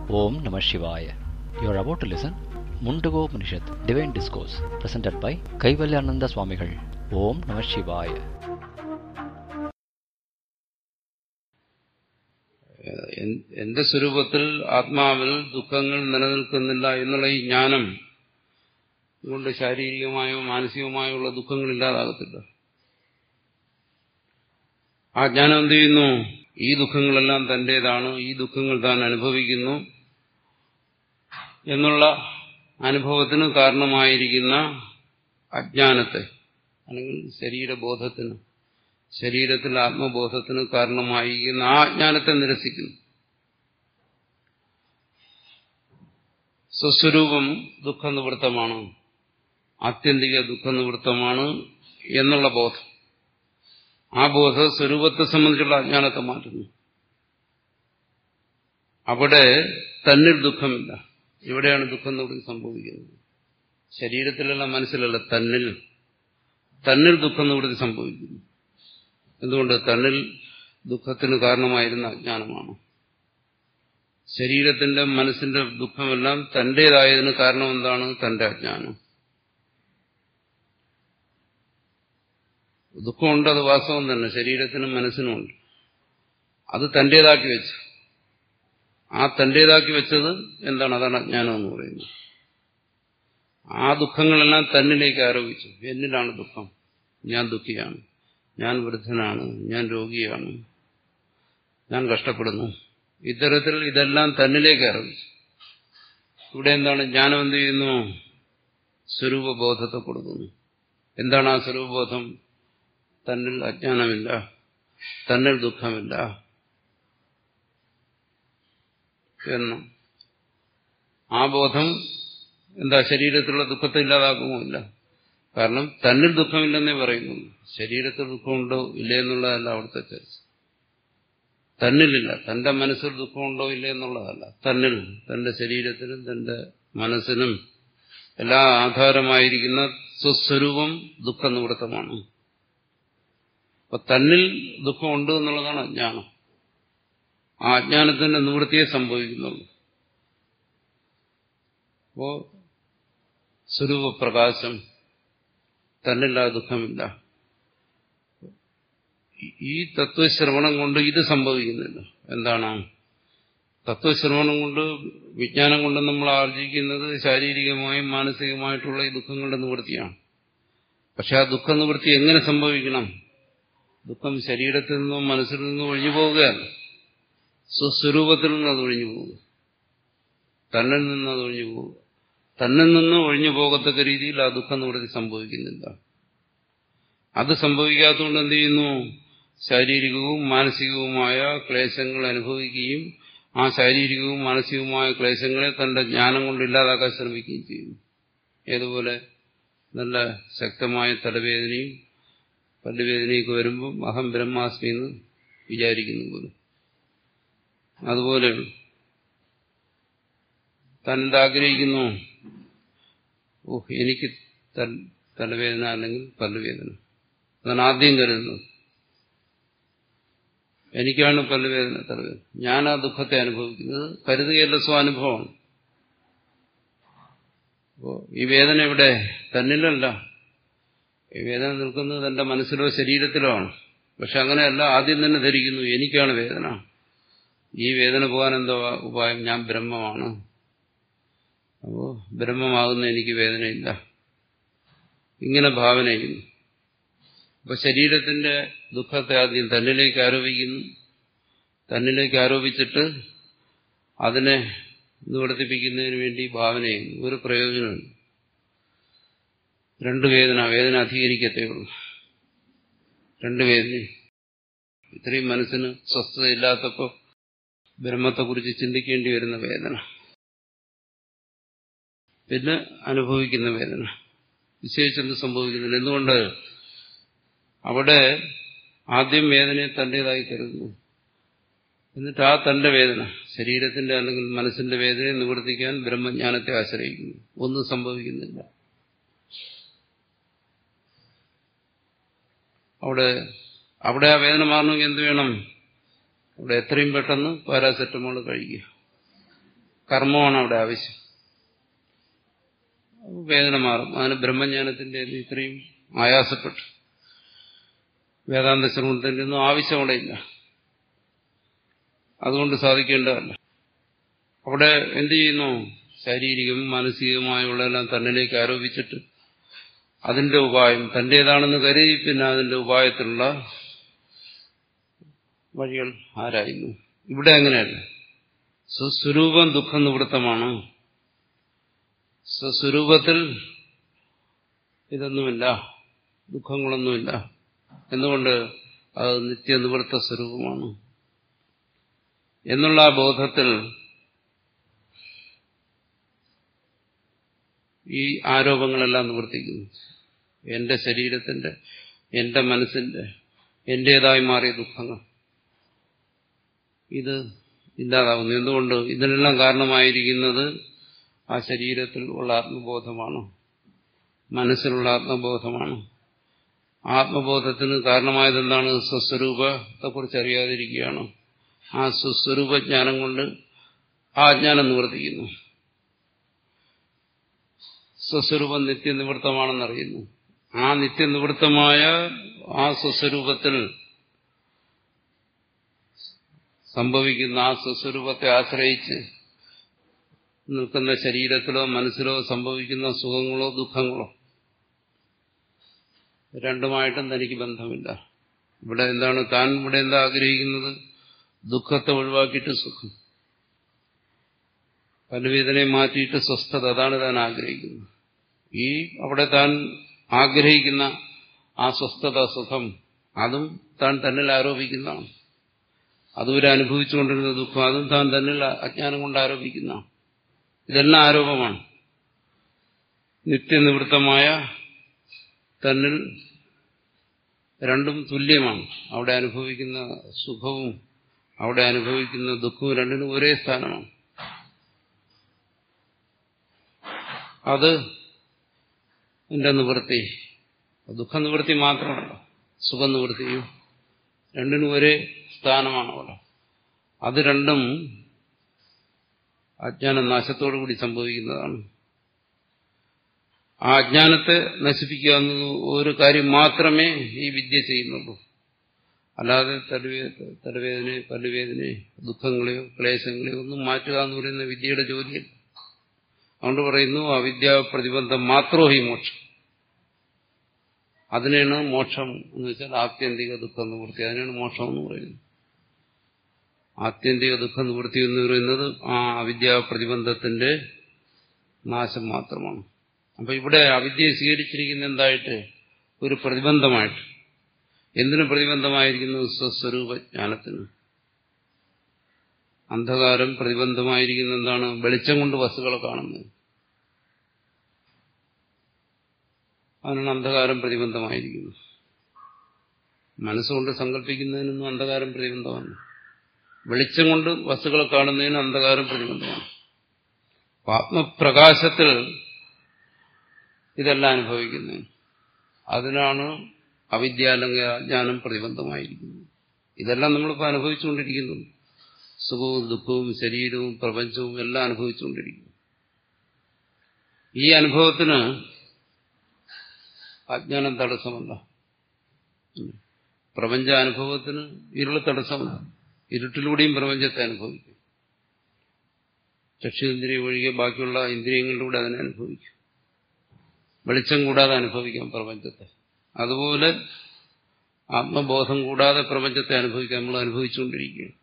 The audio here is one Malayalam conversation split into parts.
Om Namah Shivaya. You are about to listen Mundago Upanishad, Divine Discourse, presented by Kaivalyananda Swamigal. Om Namah Shivaya. എൻ- എന്റെ സ്വരൂപത്തിൽ ആത്മാവിൽ ദുഃഖങ്ങൾ നിലനിൽക്കുന്നില്ല എന്നുള്ള ഈ ജ്ഞാനം കൊണ്ട് ശാരീരികമായോ മാനസികമായോ ഉള്ള ദുഃഖങ്ങൾ ഇല്ലാതാകത്തില്ല ആ ജ്ഞാനം എന്ത് ചെയ്യുന്നു ഈ ദുഃഖങ്ങളെല്ലാം തന്റേതാണ് ഈ ദുഃഖങ്ങൾ താൻ അനുഭവിക്കുന്നു എന്നുള്ള അനുഭവത്തിന് കാരണമായിരിക്കുന്ന അജ്ഞാനത്തെ അല്ലെങ്കിൽ ശരീരബോധത്തിന് ശരീരത്തിൽ ആത്മബോധത്തിന് കാരണമായിരിക്കുന്ന ആ അജ്ഞാനത്തെ നിരസിക്കുന്നു സ്വസ്വരൂപം ദുഃഖനിവൃത്തമാണ് ആത്യന്തിക ദുഃഖനിവൃത്തമാണ് എന്നുള്ള ബോധം ആ ബോധം സ്വരൂപത്തെ സംബന്ധിച്ചുള്ള അജ്ഞാനത്തെ മാറ്റുന്നു അവിടെ തന്നിൽ ദുഃഖമില്ല ഇവിടെയാണ് ദുഃഖം നിവൃത്തി സംഭവിക്കുന്നത് ശരീരത്തിലല്ല മനസ്സിലല്ല തന്നിൽ തന്നിൽ ദുഃഖം നിവൃത്തി സംഭവിക്കുന്നു എന്തുകൊണ്ട് തന്നിൽ ദുഃഖത്തിന് കാരണമായിരുന്ന അജ്ഞാനമാണ് ശരീരത്തിന്റെ മനസ്സിന്റെ ദുഃഖമെല്ലാം തന്റേതായതിന് കാരണം എന്താണ് തന്റെ അജ്ഞാനം ദുഃഖമുണ്ട് അത് വാസ്തവം തന്നെ ശരീരത്തിനും മനസ്സിനുമുണ്ട് അത് തന്റേതാക്കി വെച്ചു ആ തന്റേതാക്കി വെച്ചത് എന്താണ് അതാണ് അജ്ഞാനം എന്ന് പറയുന്നത് ആ ദുഃഖങ്ങളെല്ലാം തന്നിലേക്ക് ആരോപിച്ചു എന്നിലാണ് ദുഃഖം ഞാൻ ദുഃഖിയാണ് ഞാൻ വൃദ്ധനാണ് ഞാൻ രോഗിയാണ് ഞാൻ കഷ്ടപ്പെടുന്നു ഇത്തരത്തിൽ ഇതെല്ലാം തന്നിലേക്ക് ആരോപിച്ചു ഇവിടെ എന്താണ് ജ്ഞാനം എന്ത് ചെയ്യുന്നു സ്വരൂപബോധത്തെ കൊടുക്കുന്നു എന്താണ് ആ സ്വരൂപബോധം തന്നിൽ അജ്ഞാനമില്ല തന്നിൽ ദുഃഖമില്ല എന്ന് ആ ബോധം എന്താ ശരീരത്തിലുള്ള ദുഃഖത്തെ ഇല്ലാതാക്കുമോ ഇല്ല കാരണം തന്നിൽ ദുഃഖമില്ലെന്നേ പറയുന്നു ശരീരത്തിൽ ദുഃഖമുണ്ടോ ഇല്ലേ എന്നുള്ളതല്ല അവിടുത്തെ ചർച്ച തന്നിലില്ല തന്റെ മനസ്സിൽ ദുഃഖമുണ്ടോ ഇല്ലേ എന്നുള്ളതല്ല തന്നിൽ തന്റെ ശരീരത്തിനും തന്റെ മനസ്സിനും എല്ലാ ആധാരമായിരിക്കുന്ന സ്വസ്വരൂപം ദുഃഖനിവൃത്തമാണ് അപ്പൊ തന്നിൽ ദുഃഖമുണ്ട് എന്നുള്ളതാണ് അജ്ഞാനം ആ അജ്ഞാനത്തിന്റെ നിവൃത്തിയെ സംഭവിക്കുന്നുള്ളൂ അപ്പോ സ്വരൂപപ്രകാശം തന്നില്ല ദുഃഖമില്ല ഈ തത്വശ്രവണം കൊണ്ട് ഇത് സംഭവിക്കുന്നില്ല എന്താണ് തത്വശ്രവണം കൊണ്ട് വിജ്ഞാനം കൊണ്ട് നമ്മൾ ആർജിക്കുന്നത് ശാരീരികമായും മാനസികമായിട്ടുള്ള ഈ ദുഃഖങ്ങളുടെ നിവൃത്തിയാണ് പക്ഷെ ആ ദുഃഖ നിവൃത്തി എങ്ങനെ സംഭവിക്കണം ദുഃഖം ശരീരത്തിൽ നിന്നോ മനസ്സിൽ നിന്നോ ഒഴിഞ്ഞു പോവുകയല്ല സ്വസ്വരൂപത്തിൽ നിന്ന് അത് ഒഴിഞ്ഞു പോവുക തന്നിൽ നിന്ന് അത് ഒഴിഞ്ഞു പോവുക തന്നിൽ നിന്ന് ഒഴിഞ്ഞു പോകത്തക്ക രീതിയിൽ ആ ദുഃഖ നിവൃത്തി സംഭവിക്കുന്നില്ല അത് സംഭവിക്കാത്തതുകൊണ്ട് എന്ത് ചെയ്യുന്നു ശാരീരികവും മാനസികവുമായ ക്ലേശങ്ങൾ അനുഭവിക്കുകയും ആ ശാരീരികവും മാനസികവുമായ ക്ലേശങ്ങളെ തന്റെ ജ്ഞാനം കൊണ്ട് ഇല്ലാതാക്കാൻ ശ്രമിക്കുകയും ചെയ്യുന്നു ഏതുപോലെ നല്ല ശക്തമായ തലവേദനയും പല്ലുവേദനയൊക്കെ വരുമ്പം അഹം ബ്രഹ്മാസ്മി എന്ന് വിചാരിക്കുന്നു പോലും അതുപോലെ താൻ എന്താഗ്രഹിക്കുന്നു ഓ എനിക്ക് തലവേദന അല്ലെങ്കിൽ പല്ലുവേദന അതാണ് ആദ്യം കരുതുന്നത് എനിക്കാണ് പല്ലുവേദന തലവേദന ഞാൻ ആ ദുഃഖത്തെ അനുഭവിക്കുന്നത് കരുതുകയല്ല സ്വാനുഭവമാണ് അപ്പോ ഈ വേദന ഇവിടെ തന്നിലല്ല ഈ വേദന നിൽക്കുന്നത് തന്റെ മനസ്സിലോ ശരീരത്തിലോ ആണ് പക്ഷെ അങ്ങനെയല്ല ആദ്യം തന്നെ ധരിക്കുന്നു എനിക്കാണ് വേദന ഈ വേദന പോകാൻ എന്തോ ഉപായം ഞാൻ ബ്രഹ്മമാണ് അപ്പോ ബ്രഹ്മമാകുന്ന എനിക്ക് വേദനയില്ല ഇങ്ങനെ ഭാവന ചെയ്യുന്നു അപ്പൊ ശരീരത്തിന്റെ ദുഃഖത്തെ ആദ്യം തന്നിലേക്ക് ആരോപിക്കുന്നു തന്നിലേക്ക് ആരോപിച്ചിട്ട് അതിനെ നിവർത്തിപ്പിക്കുന്നതിന് വേണ്ടി ഭാവന ചെയ്യുന്നു ഒരു പ്രയോജനമുണ്ട് രണ്ട് വേദന വേദന അധികരിക്കത്തേ ഉള്ളൂ രണ്ട് വേദന ഇത്രയും മനസ്സിന് സ്വസ്ഥതയില്ലാത്തപ്പോൾ ബ്രഹ്മത്തെക്കുറിച്ച് ചിന്തിക്കേണ്ടി വരുന്ന വേദന പിന്നെ അനുഭവിക്കുന്ന വേദന വിശേഷിച്ചെന്ത് സംഭവിക്കുന്നില്ല എന്തുകൊണ്ട് അവിടെ ആദ്യം വേദനയെ തന്റേതായി കരുതുന്നു എന്നിട്ട് ആ തന്റെ വേദന ശരീരത്തിന്റെ അല്ലെങ്കിൽ മനസ്സിന്റെ വേദനയെ നിവർത്തിക്കാൻ ബ്രഹ്മജ്ഞാനത്തെ ആശ്രയിക്കുന്നു ഒന്നും സംഭവിക്കുന്നില്ല അവിടെ അവിടെ ആ വേദന മാറണമെങ്കിൽ എന്ത് വേണം അവിടെ എത്രയും പെട്ടെന്ന് പാരാസെറ്റമോൾ കഴിക്കുക കർമ്മമാണ് അവിടെ ആവശ്യം വേദന മാറും അതിന് ബ്രഹ്മജ്ഞാനത്തിന്റെ ഇത്രയും ആയാസപ്പെട്ടു വേദാന്ത ശ്രമത്തിന്റെ ഒന്നും ആവശ്യം അവിടെ ഇല്ല അതുകൊണ്ട് സാധിക്കേണ്ടതല്ല അവിടെ എന്ത് ചെയ്യുന്നു ശാരീരികം മാനസികമായുള്ളതെല്ലാം തന്നിലേക്ക് ആരോപിച്ചിട്ട് അതിന്റെ ഉപായം തന്റേതാണെന്ന് കരുതി പിന്നെ അതിന്റെ ഉപായത്തിലുള്ള വഴികൾ ആരായിരുന്നു ഇവിടെ അങ്ങനെയല്ല സ്വസ്വരൂപം ദുഃഖം നിവൃത്തമാണ് സ്വസ്വരൂപത്തിൽ ഇതൊന്നുമില്ല ദുഃഖങ്ങളൊന്നുമില്ല എന്തുകൊണ്ട് അത് നിത്യനിവൃത്ത സ്വരൂപമാണ് എന്നുള്ള ആ ബോധത്തിൽ ഈ ആരോപങ്ങളെല്ലാം നിവർത്തിക്കുന്നു എന്റെ ശരീരത്തിന്റെ എന്റെ മനസ്സിന്റെ എന്റേതായി മാറിയ ദുഃഖങ്ങൾ ഇത് ഇല്ലാതാവുന്നു എന്തുകൊണ്ട് ഇതിനെല്ലാം കാരണമായിരിക്കുന്നത് ആ ശരീരത്തിൽ ഉള്ള ആത്മബോധമാണ് മനസ്സിലുള്ള ആത്മബോധമാണ് ആത്മബോധത്തിന് കാരണമായത് എന്താണ് സ്വസ്വരൂപത്തെക്കുറിച്ച് അറിയാതിരിക്കുകയാണ് ആ സ്വസ്വരൂപജ്ഞാനം കൊണ്ട് ആ അജ്ഞാനം നിവർത്തിക്കുന്നു സ്വസ്വരൂപം നിത്യനിവൃത്തമാണെന്നറിയുന്നു ആ നിത്യനിവൃത്തമായ ആ സ്വസ്വരൂപത്തിൽ സംഭവിക്കുന്ന ആ സ്വസ്വരൂപത്തെ ആശ്രയിച്ച് നിൽക്കുന്ന ശരീരത്തിലോ മനസ്സിലോ സംഭവിക്കുന്ന സുഖങ്ങളോ ദുഃഖങ്ങളോ രണ്ടുമായിട്ടും തനിക്ക് ബന്ധമില്ല ഇവിടെ എന്താണ് താൻ ഇവിടെ എന്താ ആഗ്രഹിക്കുന്നത് ദുഃഖത്തെ ഒഴിവാക്കിയിട്ട് സുഖം പലവേദനയെ മാറ്റിയിട്ട് സ്വസ്ഥത അതാണ് താൻ ആഗ്രഹിക്കുന്നത് ഈ അവിടെ താൻ ആഗ്രഹിക്കുന്ന ആ സ്വസ്ഥത സുഖം അതും താൻ തന്നിൽ ആരോപിക്കുന്നതാണ് അതുവരെ അനുഭവിച്ചുകൊണ്ടിരുന്ന ദുഃഖം അതും താൻ തന്നിൽ അജ്ഞാനം കൊണ്ട് ആരോപിക്കുന്ന ഇതെല്ലാം ആരോപമാണ് നിത്യനിവൃത്തമായ തന്നിൽ രണ്ടും തുല്യമാണ് അവിടെ അനുഭവിക്കുന്ന സുഖവും അവിടെ അനുഭവിക്കുന്ന ദുഃഖവും രണ്ടിനും ഒരേ സ്ഥാനമാണ് അത് എന്റെ നിവൃത്തി ദുഃഖ നിവൃത്തി മാത്രമല്ല സുഖ നിവൃത്തിയും രണ്ടിനും ഒരേ സ്ഥാനമാണ് അവിടെ അത് രണ്ടും അജ്ഞാന നാശത്തോടുകൂടി സംഭവിക്കുന്നതാണ് ആ അജ്ഞാനത്തെ നശിപ്പിക്കുക എന്ന ഒരു കാര്യം മാത്രമേ ഈ വിദ്യ ചെയ്യുന്നുള്ളൂ അല്ലാതെ തലവേദന പല്ലുവേദന ദുഃഖങ്ങളെയോ ക്ലേശങ്ങളെയോ ഒന്നും മാറ്റുക എന്ന് പറയുന്ന വിദ്യയുടെ ജോലിയല്ല അതുകൊണ്ട് പറയുന്നു അവിദ്യാ പ്രതിബന്ധം മാത്രമോ ഈ മോക്ഷം അതിനാണ് മോക്ഷം എന്ന് വെച്ചാൽ ആത്യന്തിക ദുഃഖ നിവൃത്തി അതിനാണ് മോക്ഷം എന്ന് പറയുന്നത് ആത്യന്തിക ദുഃഖ നിവൃത്തി എന്ന് പറയുന്നത് ആ അവിദ്യാ പ്രതിബന്ധത്തിന്റെ നാശം മാത്രമാണ് അപ്പൊ ഇവിടെ അവിദ്യയെ സ്വീകരിച്ചിരിക്കുന്ന എന്തായിട്ട് ഒരു പ്രതിബന്ധമായിട്ട് എന്തിനു പ്രതിബന്ധമായിരിക്കുന്നു സ്വസ്വരൂപ ജ്ഞാനത്തിന് അന്ധകാരം പ്രതിബന്ധമായിരിക്കുന്ന എന്താണ് വെളിച്ചം കൊണ്ട് വസ്തുക്കളെ കാണുന്നത് അതിനാണ് അന്ധകാരം പ്രതിബന്ധമായിരിക്കുന്നത് മനസ്സുകൊണ്ട് സങ്കല്പിക്കുന്നതിനൊന്നും അന്ധകാരം പ്രതിബന്ധമാണ് വെളിച്ചം കൊണ്ട് വസ്തുക്കളെ കാണുന്നതിന് അന്ധകാരം പ്രതിബന്ധമാണ് ആത്മപ്രകാശത്തിൽ ഇതെല്ലാം അനുഭവിക്കുന്നത് അതിനാണ് അവിദ്യാലങ്ക ജ്ഞാനം പ്രതിബന്ധമായിരിക്കുന്നത് ഇതെല്ലാം നമ്മളിപ്പോൾ അനുഭവിച്ചുകൊണ്ടിരിക്കുന്നു സുഖവും ദുഃഖവും ശരീരവും പ്രപഞ്ചവും എല്ലാം അനുഭവിച്ചുകൊണ്ടിരിക്കുന്നു ഈ അനുഭവത്തിന് അജ്ഞാനം തടസ്സമല്ല പ്രപഞ്ച അനുഭവത്തിന് ഇരുള് തടസ്സമല്ല ഇരുട്ടിലൂടെയും പ്രപഞ്ചത്തെ അനുഭവിക്കും ചക്ഷുന്ദ്രിയ ഒഴികെ ബാക്കിയുള്ള ഇന്ദ്രിയങ്ങളിലൂടെ അതിനെ അനുഭവിക്കും വെളിച്ചം കൂടാതെ അനുഭവിക്കാം പ്രപഞ്ചത്തെ അതുപോലെ ആത്മബോധം കൂടാതെ പ്രപഞ്ചത്തെ അനുഭവിക്കാൻ നമ്മൾ അനുഭവിച്ചുകൊണ്ടിരിക്കുകയാണ്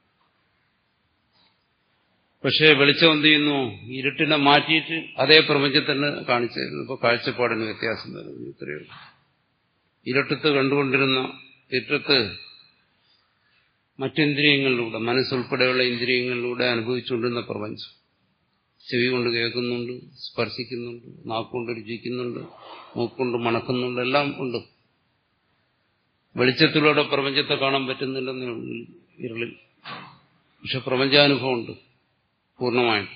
പക്ഷേ വെളിച്ചം എന്ത് ചെയ്യുന്നു ഇരുട്ടിനെ മാറ്റിയിട്ട് അതേ പ്രപഞ്ചത്തിന് കാണിച്ചു തരുന്നു ഇപ്പൊ കാഴ്ചപ്പാടിന് വ്യത്യാസം വരുന്നു ഇത്രയേ ഉള്ളൂ ഇരുട്ടത്ത് കണ്ടുകൊണ്ടിരുന്ന ഇരുട്ടത്ത് മറ്റിന്ദ്രിയങ്ങളിലൂടെ മനസ്സുൾപ്പെടെയുള്ള ഇന്ദ്രിയങ്ങളിലൂടെ അനുഭവിച്ചുകൊണ്ടിരുന്ന പ്രപഞ്ചം ചെവി കൊണ്ട് കേൾക്കുന്നുണ്ട് സ്പർശിക്കുന്നുണ്ട് നാക്കുകൊണ്ട് രുചിക്കുന്നുണ്ട് മൂക്കൊണ്ട് മണക്കുന്നുണ്ട് എല്ലാം ഉണ്ട് വെളിച്ചത്തിലൂടെ പ്രപഞ്ചത്തെ കാണാൻ പറ്റുന്നില്ലെന്നേ ഉള്ളൂ ഇരുളിൽ പക്ഷെ പ്രപഞ്ചാനുഭവമുണ്ട് പൂർണ്ണമായിട്ട്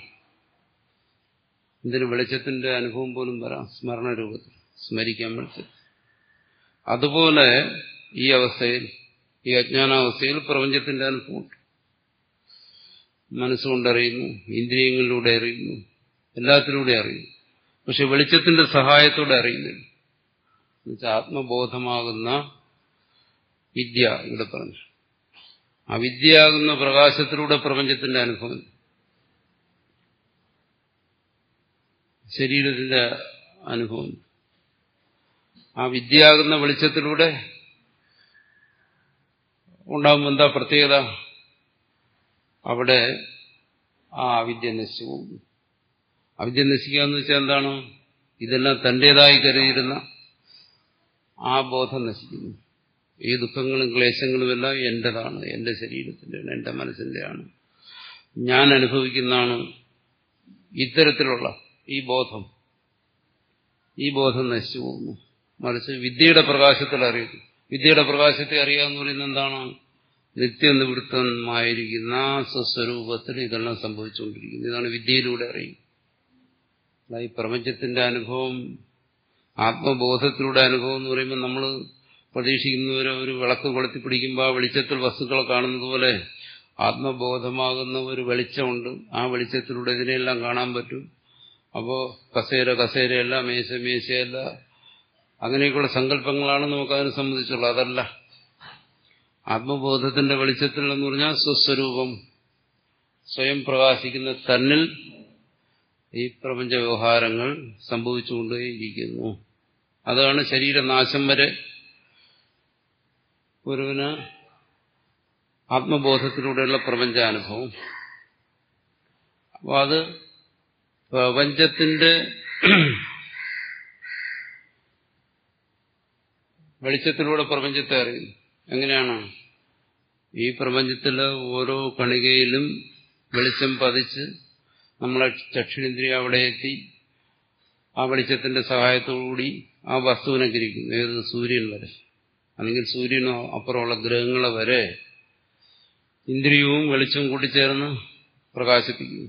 ഇതിന് വെളിച്ചത്തിന്റെ അനുഭവം പോലും വരാം സ്മരണ രൂപത്തിൽ സ്മരിക്കാൻ വെളിച്ചത്തിൽ അതുപോലെ ഈ അവസ്ഥയിൽ ഈ അജ്ഞാനാവസ്ഥയിൽ പ്രപഞ്ചത്തിന്റെ അനുഭവമുണ്ട് മനസ്സുകൊണ്ടറിയുന്നു ഇന്ദ്രിയങ്ങളിലൂടെ അറിയുന്നു എല്ലാത്തിലൂടെ അറിയുന്നു പക്ഷെ വെളിച്ചത്തിന്റെ സഹായത്തോടെ അറിയുന്നില്ല എന്നുവെച്ചാൽ ആത്മബോധമാകുന്ന വിദ്യ ഇവിടെ പറഞ്ഞു ആ വിദ്യയാകുന്ന പ്രകാശത്തിലൂടെ പ്രപഞ്ചത്തിന്റെ അനുഭവം ശരീരത്തിന്റെ അനുഭവം ആ വിദ്യയാകുന്ന വെളിച്ചത്തിലൂടെ ഉണ്ടാകുമ്പോൾ എന്താ പ്രത്യേകത അവിടെ ആ അവിദ്യ നശിച്ചു പോകുന്നു അവിദ്യ നശിക്കുക എന്ന് വെച്ചാൽ എന്താണ് ഇതെല്ലാം തന്റേതായി കരുതിയിരുന്ന ആ ബോധം നശിക്കുന്നു ഈ ദുഃഖങ്ങളും ക്ലേശങ്ങളും എല്ലാം എന്റേതാണ് എന്റെ ശരീരത്തിന്റെയാണ് എന്റെ മനസ്സിന്റെയാണ് ഞാൻ അനുഭവിക്കുന്നതാണ് ഇത്തരത്തിലുള്ള ഈ ബോധം ഈ ബോധം നശിച്ചു പോകുന്നു മറിച്ച് വിദ്യയുടെ പ്രകാശത്തിൽ അറിയുന്നു വിദ്യയുടെ പ്രകാശത്തെ അറിയാന്ന് പറയുന്നത് എന്താണ് നിത്യനിവൃത്തമായിരിക്കുന്ന സ്വസ്വരൂപത്തിൽ ഇതെല്ലാം സംഭവിച്ചുകൊണ്ടിരിക്കുന്നു ഇതാണ് വിദ്യയിലൂടെ അറിയും ഈ പ്രപഞ്ചത്തിന്റെ അനുഭവം ആത്മബോധത്തിലൂടെ അനുഭവം എന്ന് പറയുമ്പോൾ നമ്മൾ പ്രതീക്ഷിക്കുന്നവരെ ഒരു വിളക്ക് കൊളുത്തി പിടിക്കുമ്പോൾ ആ വെളിച്ചത്തിൽ വസ്തുക്കളെ കാണുന്നത് പോലെ ആത്മബോധമാകുന്ന ഒരു വെളിച്ചമുണ്ട് ആ വെളിച്ചത്തിലൂടെ ഇതിനെല്ലാം കാണാൻ പറ്റും അപ്പോൾ കസേര കസേരയല്ല മേശ മേശയല്ല അങ്ങനെയൊക്കെയുള്ള സങ്കല്പങ്ങളാണ് നമുക്കതിനെ സംബന്ധിച്ചുള്ളത് അതല്ല ആത്മബോധത്തിന്റെ വെളിച്ചത്തിൽ എന്ന് പറഞ്ഞാൽ സ്വസ്വരൂപം സ്വയം പ്രകാശിക്കുന്ന തന്നിൽ ഈ പ്രപഞ്ച വ്യവഹാരങ്ങൾ സംഭവിച്ചുകൊണ്ടേയിരിക്കുന്നു അതാണ് ശരീരനാശം വരെ ഒരുവന് ആത്മബോധത്തിലൂടെയുള്ള പ്രപഞ്ചാനുഭവം അപ്പോൾ അത് പ്രപഞ്ചത്തിന്റെ വെളിച്ചത്തിലൂടെ പ്രപഞ്ചത്തെ അറിയുന്നു എങ്ങനെയാണ് ഈ പ്രപഞ്ചത്തിലെ ഓരോ കണികയിലും വെളിച്ചം പതിച്ച് നമ്മളെ ചക്ഷുരേന്ദ്രിയ അവിടെ എത്തി ആ വെളിച്ചത്തിന്റെ സഹായത്തോടുകൂടി ആ വസ്തുവിനെ ഗ്രഹിക്കുന്നു ഏത് സൂര്യൻ വരെ അല്ലെങ്കിൽ സൂര്യനോ അപ്പുറമുള്ള ഗ്രഹങ്ങളെ വരെ ഇന്ദ്രിയവും വെളിച്ചവും കൂട്ടിച്ചേർന്ന് പ്രകാശിപ്പിക്കുന്നു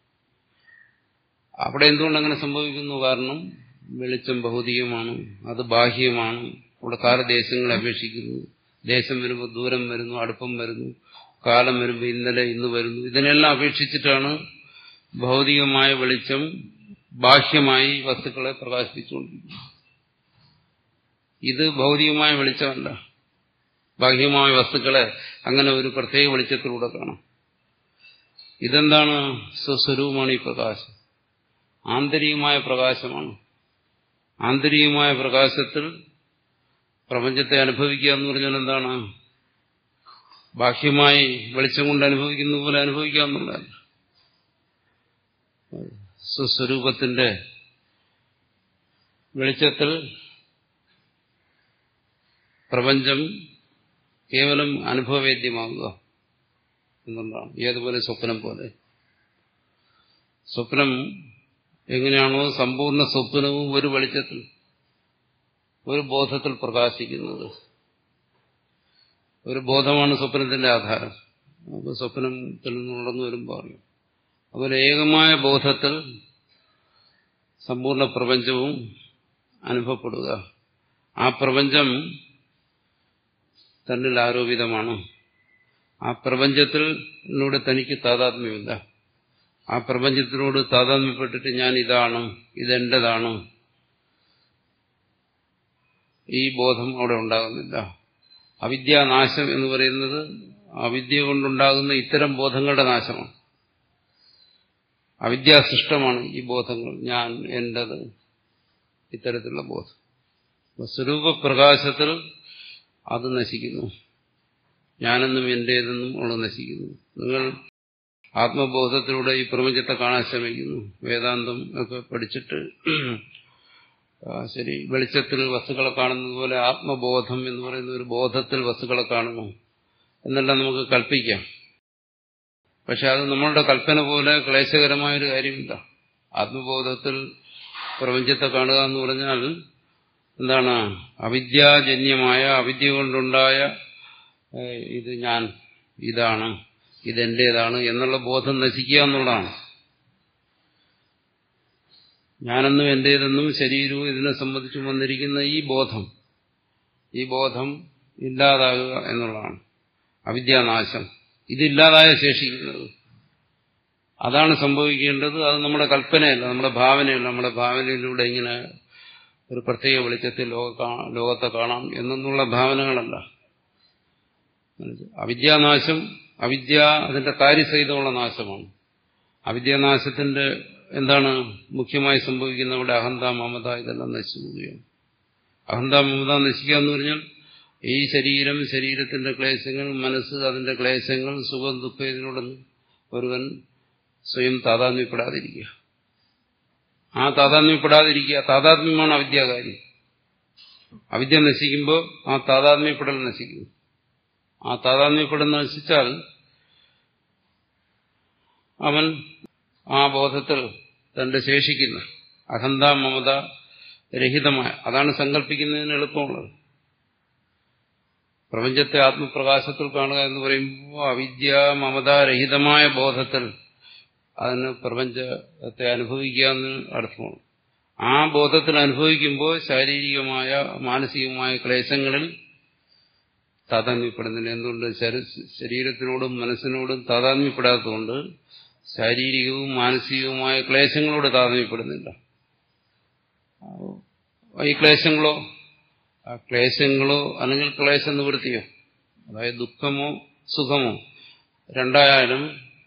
അവിടെ എന്തുകൊണ്ട് അങ്ങനെ സംഭവിക്കുന്നു കാരണം വെളിച്ചം ഭൗതികമാണ് അത് ബാഹ്യമാണ് അവിടെ കാലദേശങ്ങളെ അപേക്ഷിക്കുന്നു ദേശം വരുമ്പോൾ ദൂരം വരുന്നു അടുപ്പം വരുന്നു കാലം വരുമ്പോൾ ഇന്നലെ ഇന്ന് വരുന്നു ഇതിനെല്ലാം അപേക്ഷിച്ചിട്ടാണ് ഭൗതികമായ വെളിച്ചം ബാഹ്യമായി വസ്തുക്കളെ പ്രകാശിപ്പിച്ചുകൊണ്ടിരിക്കുന്നത് ഇത് ഭൗതികമായ വെളിച്ചമല്ല ബാഹ്യമായ വസ്തുക്കളെ അങ്ങനെ ഒരു പ്രത്യേക വെളിച്ചത്തിലൂടെ കാണാം ഇതെന്താണ് സ്വസ്വരൂപമാണ് ഈ പ്രകാശം ആന്തരികമായ പ്രകാശമാണ് ആന്തരികമായ പ്രകാശത്തിൽ പ്രപഞ്ചത്തെ അനുഭവിക്കുക എന്ന് പറഞ്ഞാൽ എന്താണ് ബാഹ്യമായി വെളിച്ചം കൊണ്ട് അനുഭവിക്കുന്ന പോലെ അനുഭവിക്കുക എന്നുള്ളതല്ല സ്വസ്വരൂപത്തിന്റെ വെളിച്ചത്തിൽ പ്രപഞ്ചം കേവലം അനുഭവവേദ്യമാകുക എന്നുള്ളതാണ് ഏതുപോലെ സ്വപ്നം പോലെ സ്വപ്നം എങ്ങനെയാണോ സമ്പൂർണ്ണ സ്വപ്നവും ഒരു വെളിച്ചത്തിൽ ഒരു ബോധത്തിൽ പ്രകാശിക്കുന്നത് ഒരു ബോധമാണ് സ്വപ്നത്തിന്റെ ആധാരം നമുക്ക് സ്വപ്നത്തിൽ നിന്നുള്ളെന്ന് വരുമ്പോൾ അറിയാം അതുപോലെ ഏകമായ ബോധത്തിൽ സമ്പൂർണ്ണ പ്രപഞ്ചവും അനുഭവപ്പെടുക ആ പ്രപഞ്ചം തന്നിൽ ആരോപിതമാണ് ആ പ്രപഞ്ചത്തിനോട് തനിക്ക് താതാത്മ്യമില്ല ആ പ്രപഞ്ചത്തിനോട് താതാത്മ്യപ്പെട്ടിട്ട് ഞാൻ ഇതാണ് ഇതെന്റേതാണ് ഈ ബോധം അവിടെ ഉണ്ടാകുന്നില്ല അവിദ്യാനാശം എന്ന് പറയുന്നത് അവിദ്യ കൊണ്ടുണ്ടാകുന്ന ഇത്തരം ബോധങ്ങളുടെ നാശമാണ് അവിദ്യാസൃഷ്ടമാണ് ഈ ബോധങ്ങൾ ഞാൻ എന്റേത് ഇത്തരത്തിലുള്ള ബോധം സ്വരൂപപ്രകാശത്തിൽ അത് നശിക്കുന്നു ഞാനെന്നും എന്റേതെന്നും ഉള്ളത് നശിക്കുന്നു നിങ്ങൾ ആത്മബോധത്തിലൂടെ ഈ പ്രപഞ്ചത്തെ കാണാൻ ശ്രമിക്കുന്നു വേദാന്തം ഒക്കെ പഠിച്ചിട്ട് ശരി വെളിച്ചത്തിൽ വസ്തുക്കളെ കാണുന്നത് പോലെ ആത്മബോധം എന്ന് പറയുന്ന ഒരു ബോധത്തിൽ വസ്തുക്കളെ കാണുന്നു എന്നെല്ലാം നമുക്ക് കൽപ്പിക്കാം പക്ഷെ അത് നമ്മളുടെ കൽപ്പന പോലെ ക്ലേശകരമായൊരു കാര്യമില്ല ആത്മബോധത്തിൽ പ്രപഞ്ചത്തെ കാണുക എന്ന് പറഞ്ഞാൽ എന്താണ് അവിദ്യാജന്യമായ അവിദ്യ കൊണ്ടുണ്ടായ ഇത് ഞാൻ ഇതാണ് ഇതെന്റേതാണ് എന്നുള്ള ബോധം നശിക്കുക എന്നുള്ളതാണ് ഞാനെന്നും എന്റേതെന്നും ശരീരവും ഇതിനെ സംബന്ധിച്ചും വന്നിരിക്കുന്ന ഈ ബോധം ഈ ബോധം ഇല്ലാതാകുക എന്നുള്ളതാണ് അവിദ്യാനാശം ഇതില്ലാതായ ശേഷിക്കുന്നത് അതാണ് സംഭവിക്കേണ്ടത് അത് നമ്മുടെ കൽപ്പനയല്ല നമ്മുടെ ഭാവനയല്ല നമ്മുടെ ഭാവനയിലൂടെ ഇങ്ങനെ ഒരു പ്രത്യേക വെളിച്ചത്തിൽ ലോക കാ- ലോകത്തെ കാണാം എന്നൊന്നുള്ള ഭാവനകളല്ല അവിദ്യാനാശം അവിദ്യ അതിന്റെ കാര്യസഹിതമുള്ള നാശമാണ് അവിദ്യാനാശത്തിന്റെ എന്താണ് മുഖ്യമായി സംഭവിക്കുന്ന അവിടെ അഹന്ത മമത ഇതെല്ലാം നശിച്ചു പോവുകയാണ് അഹന്ത മമത നശിക്കുക എന്ന് പറഞ്ഞാൽ ഈ ശരീരം ശരീരത്തിന്റെ ക്ലേശങ്ങൾ മനസ്സ് അതിന്റെ ക്ലേശങ്ങൾ സുഖം ദുഃഖം ഇതിനോടൊന്നും ഒരുവൻ സ്വയം താതാത്മ്യപ്പെടാതിരിക്കുക ആ താതാത്മ്യപ്പെടാതിരിക്കുക താതാത്മ്യമാണ് അവിദ്യാകാരി അവിദ്യ നശിക്കുമ്പോൾ ആ താതാത്മ്യപ്പെടൽ നശിക്കുന്നു ആ താതാത്മ്യപ്പെടൽ നശിച്ചാൽ അവൻ ആ ബോധത്തിൽ തന്റെ ശേഷിക്കുന്ന അഹന്ത മമത രഹിതമായ അതാണ് സങ്കല്പിക്കുന്നതിന് എളുപ്പമുള്ളത് പ്രപഞ്ചത്തെ ആത്മപ്രകാശത്തിൽ കാണുക എന്ന് പറയുമ്പോൾ അവിദ്യ മമതാരഹിതമായ ബോധത്തിൽ അതിന് പ്രപഞ്ചത്തെ അനുഭവിക്കുക എന്ന് അർത്ഥമാണ് ആ ബോധത്തിൽ അനുഭവിക്കുമ്പോൾ ശാരീരികമായ മാനസികമായ ക്ലേശങ്ങളിൽ താതാത്മ്യപ്പെടുന്നില്ല എന്തുകൊണ്ട് ശര- ശരീരത്തിനോടും മനസ്സിനോടും താതാത്മ്യപ്പെടാത്തതുകൊണ്ട് ശാരീരികവും മാനസികവുമായ ക്ലേശങ്ങളോട് താതാത്മ്യപ്പെടുന്നില്ല ഈ ക്ലേശങ്ങളോ ആ ക്ലേശങ്ങളോ അല്ലെങ്കിൽ ക്ലേശ നിവൃത്തിയോ അതായത് ദുഃഖമോ സുഖമോ രണ്ടായാലും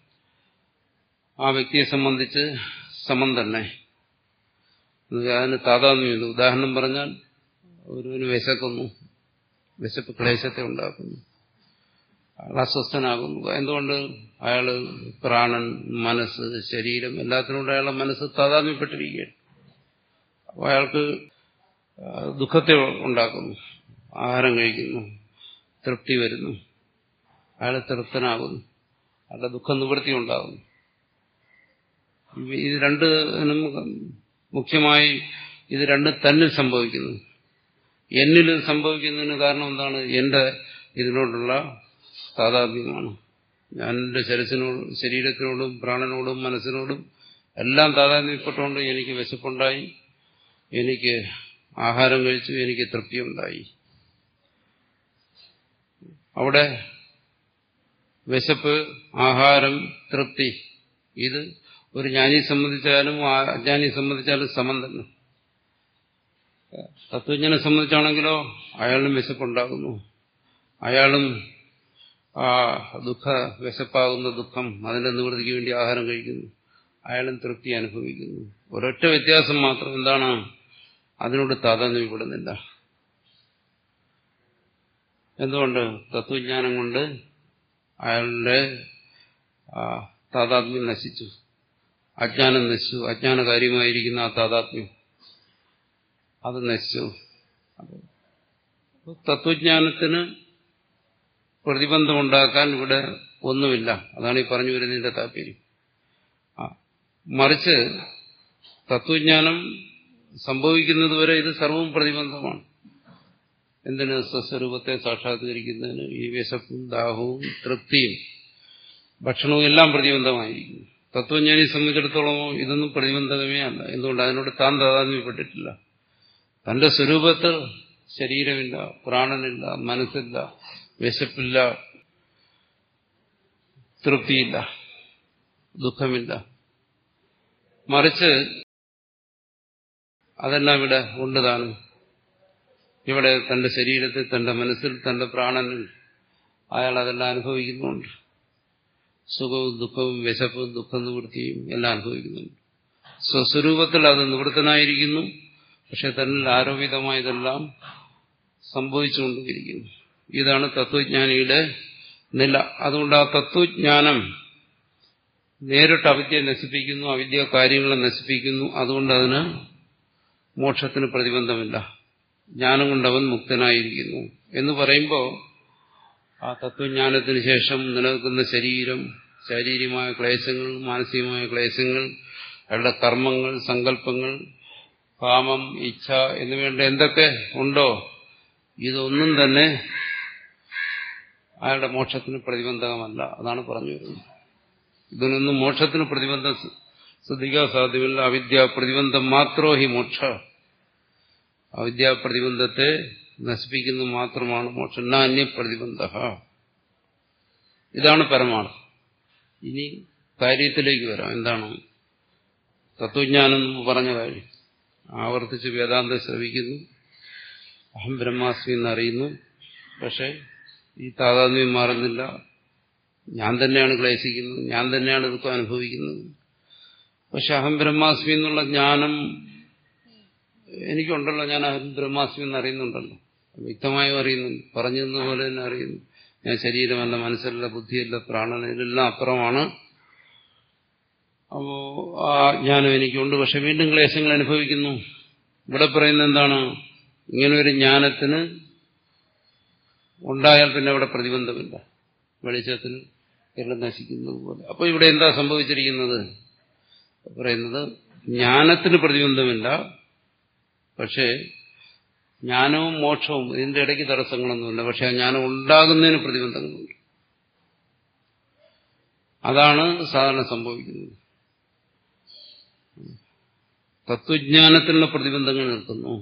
ആ വ്യക്തിയെ സംബന്ധിച്ച് സമം തന്നെ എന്നുവെച്ചാൽ അതിന് താതാത്മ്യമില്ല ഉദാഹരണം പറഞ്ഞാൽ ഒരുവന് വിശക്കുന്നു വിശപ്പ് ക്ലേശത്തെ ഉണ്ടാക്കുന്നു അയാൾ അസ്വസ്ഥനാകുന്നു എന്തുകൊണ്ട് അയാൾ പ്രാണൻ മനസ്സ് ശരീരം എല്ലാത്തിനോടും അയാളുടെ മനസ്സ് താതാത്മ്യപ്പെട്ടിരിക്കുകയാണ് അപ്പോൾ അയാൾക്ക് ആ, ദുഃഖത്തെ ഉണ്ടാക്കുന്നു ആഹാരം കഴിക്കുന്നു തൃപ്തി വരുന്നു അയാൾ തൃപ്തനാകുന്നു അയാളുടെ ദുഃഖ നിവൃത്തി ഉണ്ടാകുന്നു ഇത് രണ്ടിനും മുഖ്യമായി ഇത് രണ്ടും തന്നിൽ സംഭവിക്കുന്നു എന്നിൽ ഇത് സംഭവിക്കുന്നതിന് കാരണം എന്താണ് എന്റെ ഇതിനോടുള്ള താതാത്മ്യമാണ് ഞാൻ എന്റെ ശരസിനോടും ശരീരത്തിനോടും പ്രാണനോടും മനസ്സിനോടും എല്ലാം താതാത്മ്യപ്പെട്ടുകൊണ്ട് എനിക്ക് വിശപ്പുണ്ടായി എനിക്ക് ആഹാരം കഴിച്ചു എനിക്ക് തൃപ്തിയുണ്ടായി അവിടെ വിശപ്പ് ആഹാരം തൃപ്തി ഇത് ഒരു ജ്ഞാനിയെ സംബന്ധിച്ചാലും ആ- അജ്ഞാനിയെ സംബന്ധിച്ചാലും സമം തന്നെ തത്വജ്ഞനെ സംബന്ധിച്ചാണെങ്കിലോ അയാളും വിശപ്പുണ്ടാകുന്നു അയാളും ആ ദുഃഖ വിശപ്പാകുന്ന ദുഃഖം അതിന്റെ നിവൃത്തിക്ക് വേണ്ടി ആഹാരം കഴിക്കുന്നു അയാളും തൃപ്തി അനുഭവിക്കുന്നു ഒരൊറ്റ വ്യത്യാസം മാത്രം എന്താണ് അതിനോട് താതാത്മ്യപ്പെടുന്നില്ല എന്തുകൊണ്ട് തത്വജ്ഞാനം കൊണ്ട് അയാളുടെ ആ, താതാത്മ്യം നശിച്ചു അജ്ഞാനം നശിച്ചു അജ്ഞാനകാര്യമായിരിക്കുന്ന ആ താതാത്മ്യം അത് നശിച്ചു അപ്പൊ തത്വജ്ഞാനത്തിന് പ്രതിബന്ധമുണ്ടാക്കാൻ ഇവിടെ ഒന്നുമില്ല അതാണ് ഈ പറഞ്ഞു വരുന്നതിന്റെ താല്പര്യം ആ, മറിച്ച് തത്വജ്ഞാനം സംഭവിക്കുന്നതുവരെ ഇത് സർവവും പ്രതിബന്ധമാണ് എന്തിന് സ്വസ്വരൂപത്തെ സാക്ഷാത്കരിക്കുന്നതിന് ഈ വിശപ്പും ദാഹവും തൃപ്തിയും ഭക്ഷണവും എല്ലാം പ്രതിബന്ധമായിരിക്കുന്നു തത്വജ്ഞാനിയെ സംബന്ധിച്ചിടത്തോളം ഇതൊന്നും പ്രതിബന്ധകമേ അല്ല എന്തുകൊണ്ട് അതിനോട് താൻ താതാത്മ്യപ്പെട്ടിട്ടില്ല തന്റെ സ്വരൂപത്തിൽ ശരീരമില്ല പ്രാണനില്ല മനസ്സില്ല വിശപ്പില്ല തൃപ്തിയില്ല ദുഃഖമില്ല മറിച്ച് അതെല്ലാം ഇവിടെ ഉണ്ട് താനും ഇവിടെ തന്റെ ശരീരത്തിൽ തന്റെ മനസ്സിൽ തന്റെ പ്രാണനിൽ അയാൾ അതെല്ലാം അനുഭവിക്കുന്നുണ്ട് സുഖവും ദുഃഖവും വിശപ്പും ദുഃഖ നിവൃത്തിയും എല്ലാം അനുഭവിക്കുന്നുണ്ട് സ്വസ്വരൂപത്തിൽ അത് നിവൃത്തനായിരിക്കുന്നു പക്ഷെ തന്നിൽ ആരോപിതമായതെല്ലാം സംഭവിച്ചുകൊണ്ടിരിക്കുന്നു ഇതാണ് തത്വജ്ഞാനിയുടെ നില അതുകൊണ്ട് ആ തത്വജ്ഞാനം നേരിട്ട് അവിദ്യ നശിപ്പിക്കുന്നു അവിദ്യ കാര്യങ്ങളെ നശിപ്പിക്കുന്നു അതുകൊണ്ട് അതിന് മോക്ഷത്തിന് പ്രതിബന്ധമില്ല ജ്ഞാനം കൊണ്ടവൻ മുക്തനായിരിക്കുന്നു എന്ന് പറയുമ്പോൾ ആ തത്വജ്ഞാനത്തിന് ശേഷം നിലനിൽക്കുന്ന ശരീരം ശാരീരികമായ ക്ലേശങ്ങൾ മാനസികമായ ക്ലേശങ്ങൾ അയാളുടെ കർമ്മങ്ങൾ സങ്കല്പങ്ങൾ കാമം ഇച്ഛ എന്നുവേണ്ട എന്തൊക്കെ ഉണ്ടോ ഇതൊന്നും തന്നെ അയാളുടെ മോക്ഷത്തിന് പ്രതിബന്ധകമല്ല അതാണ് പറഞ്ഞു വരുന്നത് ഇതിനൊന്നും മോക്ഷത്തിന് പ്രതിബന്ധം ശ്രദ്ധിക്കാൻ സാധ്യമല്ല അവിദ്യ പ്രതിബന്ധം മാത്രോ ഹി മോക്ഷ അവിദ്യാപ്രതിബന്ധത്തെ നശിപ്പിക്കുന്നത് മാത്രമാണ് മോക്ഷം നാന്യ പ്രതിബന്ധ ഇതാണ് പരമാർത്ഥം ഇനി കാര്യത്തിലേക്ക് വരാം എന്താണ് തത്വജ്ഞാനം എന്ന് പറഞ്ഞ കാര്യം ആവർത്തിച്ച് വേദാന്തം ശ്രവിക്കുന്നു അഹം ബ്രഹ്മാസ്മി എന്നറിയുന്നു പക്ഷെ ഈ താതാത്മ്യം മാറുന്നില്ല ഞാൻ തന്നെയാണ് ക്ലേശിക്കുന്നത് ഞാൻ തന്നെയാണ് ദുഃഖം അനുഭവിക്കുന്നത് പക്ഷെ അഹം ബ്രഹ്മാസ്മി എന്നുള്ള ജ്ഞാനം എനിക്കുണ്ടല്ലോ ഞാൻ അഹം ബ്രഹ്മാസ്മി എന്ന് അറിയുന്നുണ്ടല്ലോ വ്യക്തമായും അറിയുന്നുണ്ട് പറഞ്ഞു പോലെ തന്നെ അറിയുന്നു ഞാൻ ശരീരമല്ല മനസ്സല്ല ബുദ്ധിയല്ല പ്രാണന ഇതെല്ലാം അപ്പുറമാണ് അപ്പോ ആ ജ്ഞാനം എനിക്കുണ്ട് പക്ഷെ വീണ്ടും ക്ലേശങ്ങൾ അനുഭവിക്കുന്നു ഇവിടെ പറയുന്നത് എന്താണ് ഇങ്ങനെ ഒരു ജ്ഞാനത്തിന് ഉണ്ടായാൽ പിന്നെ അവിടെ പ്രതിബന്ധമില്ല വെളിച്ചത്തിൽ എല്ലാം നശിക്കുന്നത് പോലെ അപ്പൊ ഇവിടെ എന്താ സംഭവിച്ചിരിക്കുന്നത് പറയുന്നത് ജ്ഞാനത്തിന് പ്രതിബന്ധമില്ല പക്ഷേ ജ്ഞാനവും മോക്ഷവും ഇതിന്റെ ഇടയ്ക്ക് തടസ്സങ്ങളൊന്നുമില്ല പക്ഷെ ആ ജ്ഞാനം ഉണ്ടാകുന്നതിന് പ്രതിബന്ധങ്ങളുണ്ട് അതാണ് സാധാരണ സംഭവിക്കുന്നത് തത്വജ്ഞാനത്തിനുള്ള പ്രതിബന്ധങ്ങൾ നിൽക്കുന്നു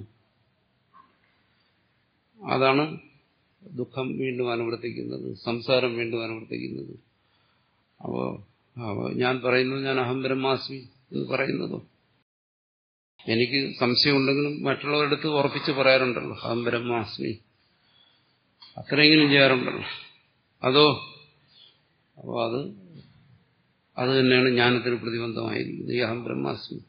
അതാണ് ദുഃഖം വീണ്ടും അനുവർത്തിക്കുന്നത് സംസാരം വീണ്ടും അനുവർത്തിക്കുന്നത് അപ്പോ ഞാൻ പറയുന്നു ഞാൻ അഹം ബ്രഹ്മാസ്മി എന്ന് പറയുന്നതോ എനിക്ക് സംശയമുണ്ടെങ്കിലും മറ്റുള്ളവരടുത്ത് ഉറപ്പിച്ച് പറയാറുണ്ടല്ലോ അഹം ബ്രഹ്മാസ്മി അത്രയെങ്കിലും ചെയ്യാറുണ്ടല്ലോ അതോ അപ്പോൾ അത് അത് തന്നെയാണ് ജ്ഞാനത്തിന് പ്രതിബന്ധമായിരിക്കുന്നത് ഈ അഹം ബ്രഹ്മാസ്മി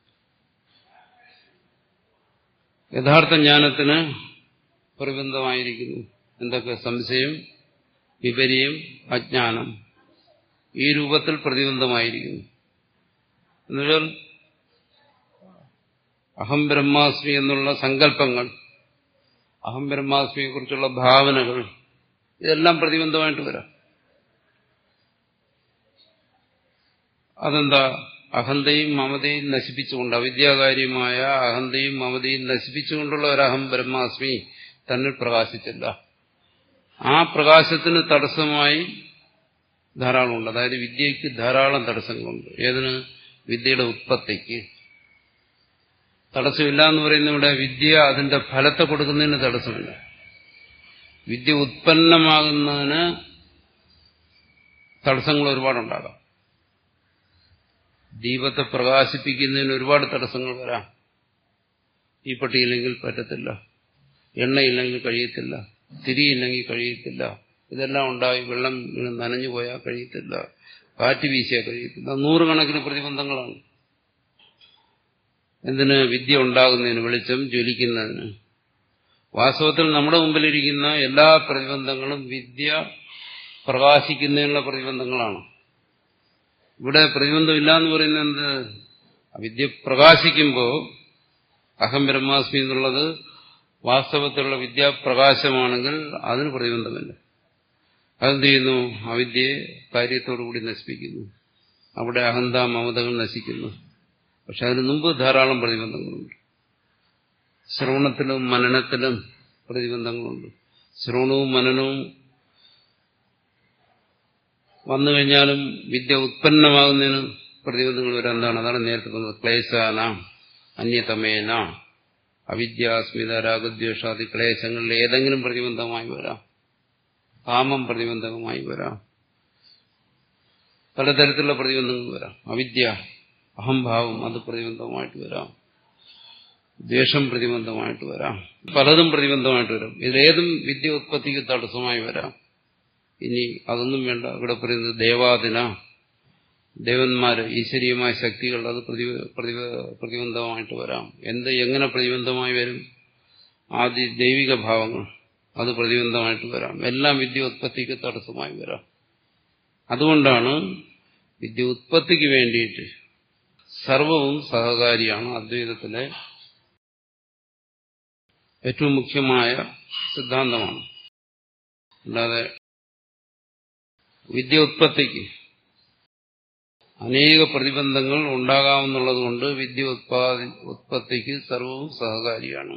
യഥാർത്ഥ ജ്ഞാനത്തിന് പ്രതിബന്ധമായിരിക്കുന്നു എന്തൊക്കെ സംശയം വിപര്യം അജ്ഞാനം ഈ രൂപത്തിൽ പ്രതിബന്ധമായിരിക്കുന്നു എന്നുവെച്ചാൽ അഹം ബ്രഹ്മാസ്മി എന്നുള്ള സങ്കല്പങ്ങൾ അഹം ബ്രഹ്മാസ്മിയെ കുറിച്ചുള്ള ഭാവനകൾ ഇതെല്ലാം പ്രതിബന്ധമായിട്ട് വരാം അതെന്താ അഹന്തയും മമതയും നശിപ്പിച്ചുകൊണ്ട് അവിദ്യാകാര്യമായ അഹന്തയും മമതയും നശിപ്പിച്ചുകൊണ്ടുള്ള ഒരു അഹം ബ്രഹ്മാസ്മി തന്നിൽ പ്രകാശിച്ചില്ല ആ പ്രകാശത്തിന് തടസ്സമായി ധാരാളമുണ്ട് അതായത് വിദ്യയ്ക്ക് ധാരാളം തടസ്സങ്ങളുണ്ട് ഏതിന് വിദ്യയുടെ ഉത്പത്തിക്ക് തടസ്സമില്ല എന്ന് പറയുന്ന ഇവിടെ വിദ്യ അതിന്റെ ഫലത്തെ കൊടുക്കുന്നതിന് തടസ്സമില്ല വിദ്യ ഉത്പന്നമാകുന്നതിന് തടസ്സങ്ങൾ ഒരുപാടുണ്ടാകാം ദീപത്തെ പ്രകാശിപ്പിക്കുന്നതിന് ഒരുപാട് തടസ്സങ്ങൾ വരാം ഈ പട്ടിയില്ലെങ്കിൽ പറ്റത്തില്ല എണ്ണയില്ലെങ്കിൽ കഴിയത്തില്ല തിരിയില്ലെങ്കിൽ കഴിയത്തില്ല ഇതെല്ലാം ഉണ്ടായി വെള്ളം വീണ് നനഞ്ഞു പോയാൽ കഴിയത്തില്ല കാറ്റ് വീശിയാൽ കഴിയത്തില്ല നൂറുകണക്കിന് പ്രതിബന്ധങ്ങളാണ് എന്തിന് വിദ്യ ഉണ്ടാകുന്നതിന് വെളിച്ചം ജ്വലിക്കുന്നതിന് വാസ്തവത്തിൽ നമ്മുടെ മുമ്പിലിരിക്കുന്ന എല്ലാ പ്രതിബന്ധങ്ങളും വിദ്യ പ്രകാശിക്കുന്നതിനുള്ള പ്രതിബന്ധങ്ങളാണ് ഇവിടെ പ്രതിബന്ധമില്ല എന്ന് പറയുന്നത് എന്ത് വിദ്യ പ്രകാശിക്കുമ്പോൾ അഹം ബ്രഹ്മാസ്മി എന്നുള്ളത് വാസ്തവത്തിലുള്ള വിദ്യാപ്രകാശമാണെങ്കിൽ അതിന് പ്രതിബന്ധമില്ല അതെന്ത് ചെയ്യുന്നു അവിദ്യയെ കാര്യത്തോടുകൂടി നശിപ്പിക്കുന്നു അവിടെ അഹന്ത മമതകൾ നശിക്കുന്നു പക്ഷെ അതിന് മുമ്പ് ധാരാളം പ്രതിബന്ധങ്ങളുണ്ട് ശ്രവണത്തിലും മനനത്തിലും പ്രതിബന്ധങ്ങളുണ്ട് ശ്രവണവും മനനവും വന്നു കഴിഞ്ഞാലും വിദ്യ ഉത്പന്നമാകുന്നതിന് പ്രതിബന്ധങ്ങൾ വരാൻ എന്താണ് അതാണ് നേരത്തെ പറഞ്ഞത് ക്ലേശാന അന്യതമേന അവിദ്യാസ്മിത രാഗദ്വേഷാദി ക്ലേശങ്ങളിൽ ഏതെങ്കിലും പ്രതിബന്ധമായി വരാം കാമം പ്രതിബന്ധകമായി വരാം പലതരത്തിലുള്ള പ്രതിബന്ധങ്ങൾ വരാം അവിദ്യ അഹംഭാവം അത് പ്രതിബന്ധമായിട്ട് വരാം ദ്വേഷം പ്രതിബന്ധമായിട്ട് വരാം പലതും പ്രതിബന്ധമായിട്ട് വരാം ഇതിലേതും വിദ്യ ഉത്പത്തിക്ക് തടസ്സമായി വരാം ഇനി അതൊന്നും വേണ്ട ഇവിടെ പറയുന്നത് ദേവാദിന ദേവന്മാര് ഈശ്വരീയമായ ശക്തികൾ അത് പ്രതിബന്ധമായിട്ട് വരാം എന്ത് എങ്ങനെ പ്രതിബന്ധമായി വരും ആദ്യ ദൈവിക ഭാവങ്ങൾ അത് പ്രതിബന്ധമായിട്ട് വരാം എല്ലാം വിദ്യ ഉത്പത്തിക്ക് തടസ്സമായി വരാം അതുകൊണ്ടാണ് വിദ്യ ഉത്പത്തിക്ക് വേണ്ടിയിട്ട് സർവവും സഹകാരിയാണ് അദ്വൈതത്തിലെ ഏറ്റവും മുഖ്യമായ സിദ്ധാന്തമാണ് അല്ലാതെ വിദ്യ ഉത്പത്തിക്ക് അനേക പ്രതിബന്ധങ്ങൾ ഉണ്ടാകാമെന്നുള്ളതുകൊണ്ട് വിദ്യ ഉത്പാദി ഉത്പത്തിക്ക് സർവവും സഹകാരിയാണ്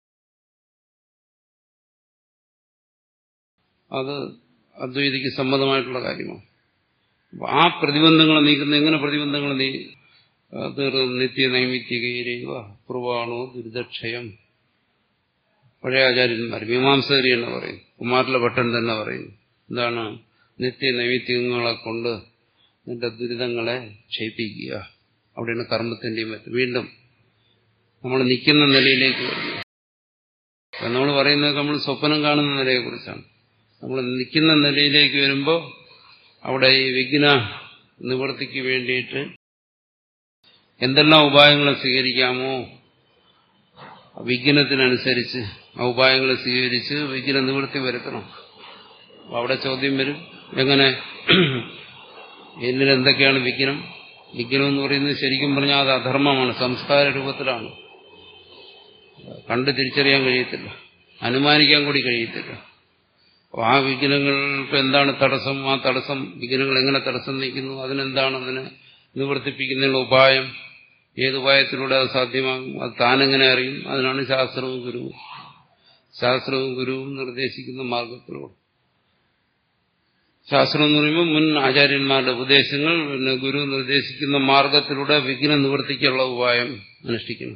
അത് അദ്വൈതിക്ക് സമ്മതമായിട്ടുള്ള കാര്യമാണ് അപ്പൊ ആ പ്രതിബന്ധങ്ങൾ നീക്കുന്ന എങ്ങനെ പ്രതിബന്ധങ്ങൾ നീ തീർന്നു നിത്യ നൈമിത്തികയിലേവ കുർവാണോ ദുരിതക്ഷയം പഴയ ആചാര്യന്മാർ മീമാംസകരി എന്ന് പറയും കുമാരിലെ ഭട്ടൻ തന്നെ പറയും എന്താണ് നിത്യ നൈമിത്തികങ്ങളെ കൊണ്ട് നിന്റെ ദുരിതങ്ങളെ ക്ഷയിപ്പിക്കുക അവിടെയാണ് കർമ്മത്തിന്റെയും മറ്റും വീണ്ടും നമ്മൾ നിൽക്കുന്ന നിലയിലേക്ക് വരുന്നു നമ്മൾ പറയുന്നത് നമ്മൾ സ്വപ്നം കാണുന്ന നിലയെക്കുറിച്ചാണ് നമ്മൾ നിൽക്കുന്ന നിലയിലേക്ക് വരുമ്പോൾ അവിടെ ഈ വിഘ്ന നിവൃത്തിക്ക് വേണ്ടിയിട്ട് എന്തെല്ലാം ഉപായങ്ങൾ സ്വീകരിക്കാമോ വിഘ്നത്തിനനുസരിച്ച് ആ ഉപായങ്ങൾ സ്വീകരിച്ച് വിഘ്ന നിവൃത്തി വരുത്തണം അപ്പൊ അവിടെ ചോദ്യം വരും എങ്ങനെ എന്നിൽ എന്തൊക്കെയാണ് വിഘ്നം വിഘ്നം എന്ന് പറയുന്നത് ശരിക്കും പറഞ്ഞാൽ അത് അധർമ്മമാണ് സംസ്കാര രൂപത്തിലാണ് കണ്ട് തിരിച്ചറിയാൻ കഴിയത്തില്ല അനുമാനിക്കാൻ കൂടി കഴിയത്തില്ല അപ്പോൾ ആ വിഘ്നങ്ങൾക്ക് എന്താണ് തടസ്സം ആ തടസ്സം വിഘ്നങ്ങൾ എങ്ങനെ തടസ്സം നീക്കുന്നു അതിനെന്താണ് അതിനെ നിവർത്തിപ്പിക്കുന്നതിനുള്ള ഉപായം ഏത് ഉപായത്തിലൂടെ അത് സാധ്യമാകും അത് താനെങ്ങനെ അറിയും അതിനാണ് ശാസ്ത്രവും ഗുരുവും ശാസ്ത്രവും ഗുരുവും നിർദ്ദേശിക്കുന്ന മാർഗത്തിലൂടെ ശാസ്ത്രം എന്ന് പറയുമ്പോൾ മുൻ ആചാര്യന്മാരുടെ ഉപദേശങ്ങൾ പിന്നെ ഗുരു നിർദ്ദേശിക്കുന്ന മാർഗത്തിലൂടെ വിഘ്ന നിവർത്തിക്കുള്ള ഉപായം അനുഷ്ഠിക്കണം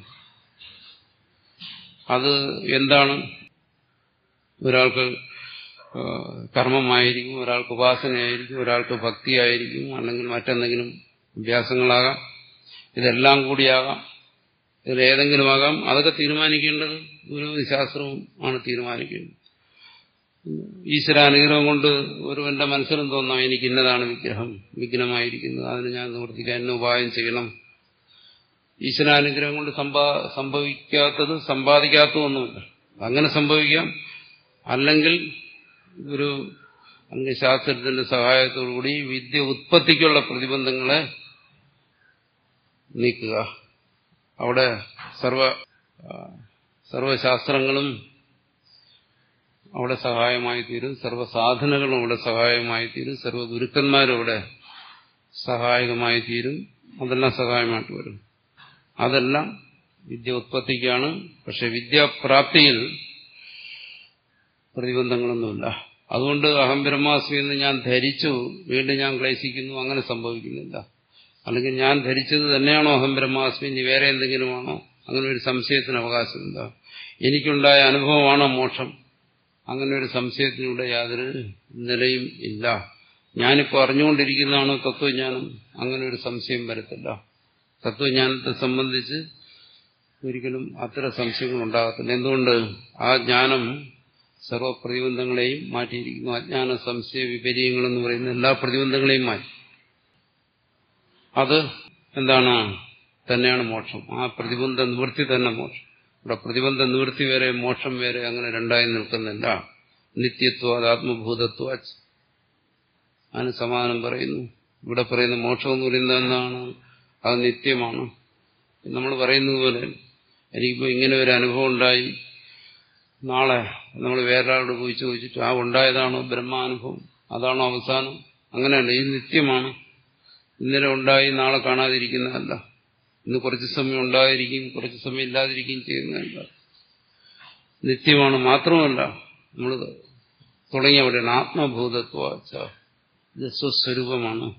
അത് എന്താണ് ഒരാൾക്ക് കർമ്മമായിരിക്കും ഒരാൾക്ക് ഉപാസനയായിരിക്കും ഒരാൾക്ക് ഭക്തിയായിരിക്കും അല്ലെങ്കിൽ മറ്റെന്തെങ്കിലും അഭ്യാസങ്ങളാകാം ഇതെല്ലാം കൂടിയാകാം ഇതിലേതെങ്കിലും ആകാം അതൊക്കെ തീരുമാനിക്കേണ്ടത് ഗുരുവും ശാസ്ത്രവും ആണ് തീരുമാനിക്കേണ്ടത് ഈശ്വരാനുഗ്രഹം കൊണ്ട് ഒരുവന്റെ മനസ്സിലും തോന്നാം എനിക്ക് ഇന്നതാണ് വിഗ്രഹം വിഘ്നമായിരിക്കുന്നത് അതിന് ഞാൻ നിവർത്തിക്കാൻ എന്നെ ഉപായം ചെയ്യണം ഈശ്വരാനുഗ്രഹം കൊണ്ട് സമ്പാ സംഭവിക്കാത്തത് സമ്പാദിക്കാത്തതൊന്നുമില്ല അങ്ങനെ സംഭവിക്കാം അല്ലെങ്കിൽ ഒരു അങ്ങ് ശാസ്ത്രത്തിന്റെ സഹായത്തോടുകൂടി വിദ്യ ഉത്പത്തിക്കുള്ള പ്രതിബന്ധങ്ങളെ നീക്കുക അവിടെ സർവ സർവശാസ്ത്രങ്ങളും അവിടെ സഹായമായി തീരും സർവ്വസാധനങ്ങളും അവിടെ സഹായമായി തീരും സർവ്വ ഗുരുക്കന്മാരും അവിടെ സഹായകമായി തീരും അതെല്ലാം സഹായമായിട്ട് വരും അതെല്ലാം വിദ്യ ഉത്പത്തിക്കാണ് പക്ഷെ വിദ്യാപ്രാപ്തിയിൽ പ്രതിബന്ധങ്ങളൊന്നുമില്ല അതുകൊണ്ട് അഹം ബ്രഹ്മാസ്മി എന്ന് ഞാൻ ധരിച്ചു വീണ്ടും ഞാൻ ക്ലേശിക്കുന്നു അങ്ങനെ സംഭവിക്കുന്നില്ല അല്ലെങ്കിൽ ഞാൻ ധരിച്ചത് തന്നെയാണോ അഹം ബ്രഹ്മാസ്മി ഇനി വേറെ എന്തെങ്കിലുമാണോ അങ്ങനെ ഒരു സംശയത്തിന് അവകാശമില്ല എനിക്കുണ്ടായ അനുഭവമാണോ മോക്ഷം അങ്ങനെ ഒരു സംശയത്തിലൂടെ യാതൊരു നിലയും ഇല്ല ഞാനിപ്പോൾ അറിഞ്ഞുകൊണ്ടിരിക്കുന്നതാണോ തത്വജ്ഞാനം അങ്ങനെ ഒരു സംശയം വരത്തില്ല തത്വജ്ഞാനത്തെ സംബന്ധിച്ച് ഒരിക്കലും അത്തരം സംശയങ്ങൾ ഉണ്ടാകത്തില്ല എന്തുകൊണ്ട് ആ ജ്ഞാനം സർവപ്രതിബന്ധങ്ങളെയും മാറ്റിയിരിക്കുന്നു അജ്ഞാന സംശയ വിപര്യങ്ങളെന്ന് പറയുന്ന എല്ലാ പ്രതിബന്ധങ്ങളെയും മാറ്റി അത് എന്താണ് തന്നെയാണ് മോക്ഷം ആ പ്രതിബന്ധ നിവൃത്തി തന്നെ മോക്ഷം ഇവിടെ പ്രതിബന്ധ നിവൃത്തി വേറെ മോക്ഷം വേറെ അങ്ങനെ രണ്ടായി നിൽക്കുന്നില്ല നിത്യത്വ ആത്മഭൂതത്വ അതിന് സമാധാനം പറയുന്നു ഇവിടെ പറയുന്ന മോക്ഷം എന്ന് പറയുന്നത് എന്താണ് അത് നിത്യമാണ് നമ്മൾ പറയുന്നത് പോലെ എനിക്കിപ്പോൾ ഇങ്ങനെ ഒരു അനുഭവം ഉണ്ടായി നാളെ നമ്മൾ വേറൊരാളോട് പോയി ചോദിച്ചിട്ട് ആ ഉണ്ടായതാണോ ബ്രഹ്മാനുഭവം അതാണോ അവസാനം അങ്ങനെയല്ല ഇത് നിത്യമാണ് ഇന്നലെ ഉണ്ടായി നാളെ കാണാതിരിക്കുന്നതല്ല ഇന്ന് കുറച്ച് സമയം ഉണ്ടായിരിക്കും കുറച്ച് സമയം ഇല്ലാതിരിക്കുകയും ചെയ്യുന്നതല്ല നിത്യമാണ് മാത്രമല്ല നമ്മൾ തുടങ്ങിയ അവിടെയാണ് ആത്മഭൂതത്വ ഇത് സ്വസ്വരൂപമാണ്